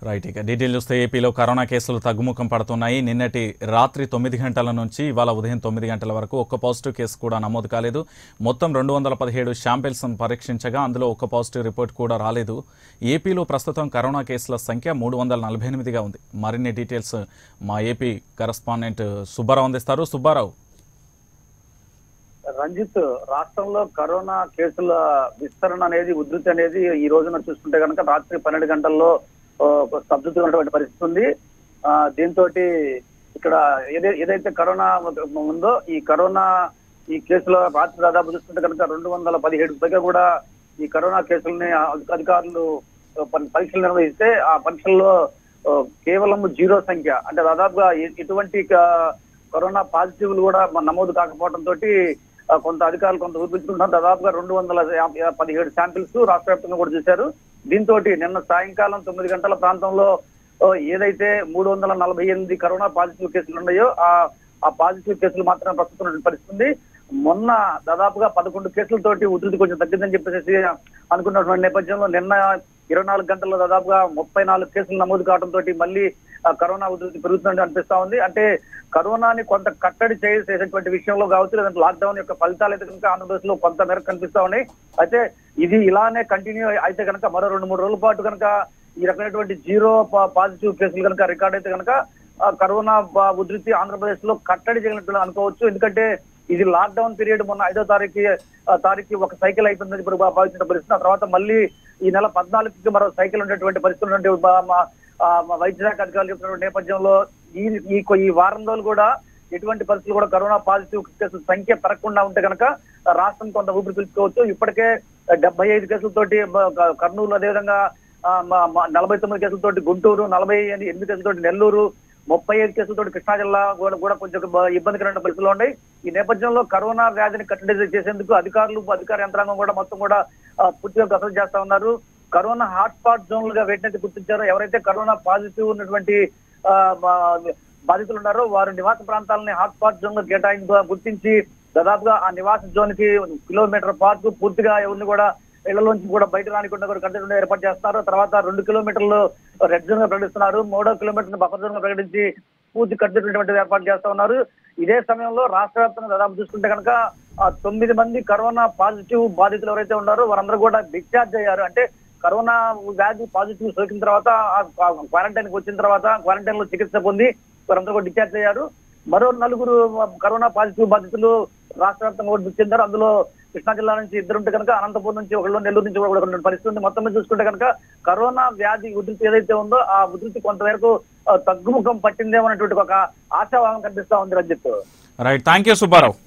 right ఇక detail చూస్తే ఏపీలో కరోనా కేసులు తగ్గుముఖం పడుతున్నాయి నిన్నటి రాత్రి తొమ్మిది గంటల నుంచి ఇవాళ ఉదయం తొమ్మిది గంటల వరకు ఒక్క పాజిటివ్ కేసు కూడా నమోదు కాలేదు మొత్తం రెండు వందల పదిహేడు శాంపిల్స్ పరీక్షించగా అందులో ఒక్క పాజిటివ్ రిపోర్ట్ కూడా రాలేదు ఏపీలో ప్రస్తుతం కరోనా కేసుల సంఖ్య మూడు వందల నలభై ఎనిమిదిగా ఉంది మరిన్ని డీటెయిల్స్ మా ఏపీ కరస్పాండెంట్ సుబ్బారావు అందిస్తారు సుబ్బారావు రంజిత్ రాష్ట్రంలో కరోనా కేసుల విస్తరణ అనేది ఉధృతి అనేది ఈ రోజున చూస్తుంటే కనుక రాత్రి పన్నెండు గంటల్లో ఆ, ఒక స్తబ్దుతున్నటువంటి పరిస్థితి ఉంది ఆ, దీంతో ఇక్కడ ఏదై- ఏదైతే కరోనా ఉందో ఈ కరోనా ఈ కేసుల రాత్రి దాదాపు చూస్తుంటే కనుక రెండు వందల పదిహేడు పైగా కూడా ఈ కరోనా కేసులని అధి- అధికారులు ఆ, పరి- పరీక్షలు నిర్వహిస్తే ఆ పరీక్షల్లో ఆ, కేవలం జీరో సంఖ్య అంటే దాదాపుగా ఎ- ఎటువంటి క- కరోనా పాజిటివ్లు కూడా మన నమోదు కాకపోవడం తోటి ఆ, కొంత అధికారులు కొంత ఊపించుకుంటున్నారు దాదాపుగా రెండు వందల యా- పదిహేడు శాంపిల్స్ రాష్ట్ర వ్యాప్తంగా కూడా చూశారు దీంతో నిన్న సాయంకాలం తొమ్మిది గంటల ప్రాంతంలో ఆ, ఏదైతే మూడు వందల నలభై ఎనిమిది కరోనా పాజిటివ్ కేసులు ఉన్నాయో ఆ ఆ పాజిటివ్ కేసులు మాత్రమే ప్రస్తుతం ఉన్నటువంటి పరిస్థితి ఉంది మొన్న దాదాపుగా పదకొండు కేసులతోటి ఉధృతి కొంచెం తగ్గిందని చెప్పేసి అనుకున్నటువంటి నేపథ్యంలో నిన్న ఇరవై నాలుగు గంటల్లో దాదాపుగా ముప్పై నాలుగు కేసులు నమోదు కావడంతో మళ్ళీ ఆ, కరోనా ఉధృతి పెరుగుతుందని అనిపిస్తా ఉంది అంటే కరోనాని కొంత కట్టడి చేయ- చేసేటువంటి విషయంలో కావచ్చు లేదంటే లాక్డౌన్ యొక్క ఫలితాలు అయితే కనుక ఆంధ్రప్రదేశ్ లో కొంత మేరకు కనిపిస్తా ఉన్నాయి అయితే ఇది ఇలానే కంటిన్యూ అయితే కనుక మరో రెండు మూడు రోజుల పాటు కనుక ఈ రకమైనటువంటి జీరో పా- పాజిటివ్ కేసులు కనుక రికార్డ్ అయితే కనుక ఆ, కరోనా బ- ఉధృతి ఆంధ్రప్రదేశ్ లో కట్టడి చేయనట్లు అనుకోవచ్చు ఎందుకంటే ఇది లాక్డౌన్ పీరియడ్ మొన్న ఐదో తారీఖు ఆ, తారీఖు ఒక సైకిల్ అయిపోయిందని ఇప్పుడు భా- భావించిన పరిస్థితి ఆ తర్వాత మళ్ళీ ఈ నెల పద్నాలుగుకి మరో సైకిల్ ఉండేటువంటి పరిస్థితులు ఉన్నటువంటి బా- మా- ఆ, మా వైద్య శాఖ అధికారులు చెప్తున్న నేపథ్యంలో ఈ ఈ కొ- ఈ వారం రోజులు కూడా ఎటువంటి పరిస్థితులు కూడా కరోనా పాజిటివ్ కేసుల సంఖ్య పెరగకుండా ఉంటే కనుక రాష్ట్రం కొంత ఊపిరి పీల్చుకోవచ్చు ఇప్పటికే డెబ్బై ఐదు కేసులతోటి బ- క- కర్నూలు అదేవిధంగా ఆ, మ- మ- నలభై తొమ్మిది కేసులతోటి గుంటూరు నలభై ఎనిమిది కేసులతోటి నెల్లూరు ముప్పై ఐదు కేసులతోటి కృష్ణా జిల్లా కూడా కూడా కొంచెం బ- ఇబ్బందికరమైన పరిస్థితులు ఉన్నాయి ఈ నేపథ్యంలో కరోనా వ్యాధిని కట్టడి చేసేందుకు అధికారులు అధికార యంత్రాంగం కూడా మొత్తం కూడా ఆ, పూర్తిగా కసరత్తు చేస్తా ఉన్నారు కరోనా హాట్ స్పాట్ జోన్లుగా వేటినైతే గుర్తించారో ఎవరైతే కరోనా పాజిటివ్ ఉన్నటువంటి ఆ, మా- బాధితులు ఉన్నారో వారు నివాస ప్రాంతాలని హాట్ స్పాట్ జోన్ లో కేటాయింపు గుర్తించి దాదాపుగా ఆ నివాస జోన్ కి కిలోమీటర్ పాటు పూర్తిగా ఎవరిని కూడా ఇళ్లలోంచి కూడా బయట రానికుండా కూడా కంటైనర్ ఏర్పాటు చేస్తున్నారు తర్వాత రెండు కిలోమీటర్లు రెడ్ జోన్ గా ప్రకటిస్తున్నారు మూడో కిలోమీటర్ బఫర్ జోన్ గా ప్రకటించి పూర్తి కట్టుబడి ఏర్పాటు చేస్తా ఉన్నారు ఇదే సమయంలో రాష్ట్ర వ్యాప్తంగా దాదాపు చూసుకుంటే కనుక ఆ తొమ్మిది మంది కరోనా పాజిటివ్ బాధితులు ఎవరైతే ఉన్నారో వారందరూ కూడా డిశ్చార్జ్ అయ్యారు అంటే కరోనా వ్యాధి పాజిటివ్ సోకిన తర్వాత క్వారంటైన్ కి వచ్చిన తర్వాత క్వారంటైన్ లో చికిత్స పొంది వారందరూ కూడా డిశ్చార్జ్ అయ్యారు మరో నలుగురు కరోనా పాజిటివ్ బాధితులు రాష్ట్ర వ్యాప్తంగా కూడా మృతి చెందారు అందులో కృష్ణా జిల్లా నుంచి ఇద్దరు ఉంటే కనుక అనంతపురం నుంచి ఒకళ్ళు నెల్లూరు నుంచి కూడా ఒకళ్ళు పరిస్థితి ఉంది మొత్తం మీద చూసుకుంటే కనుక కరోనా వ్యాధి ఉధృతి ఏదైతే ఉందో ఆ ఉధృతి కొంతవరకు ఆ, తగ్గుముఖం పట్టిందేమో అనేటువంటి ఒక ఆశాభావం కనిపిస్తా ఉంది Ranjith right thank you Subbarao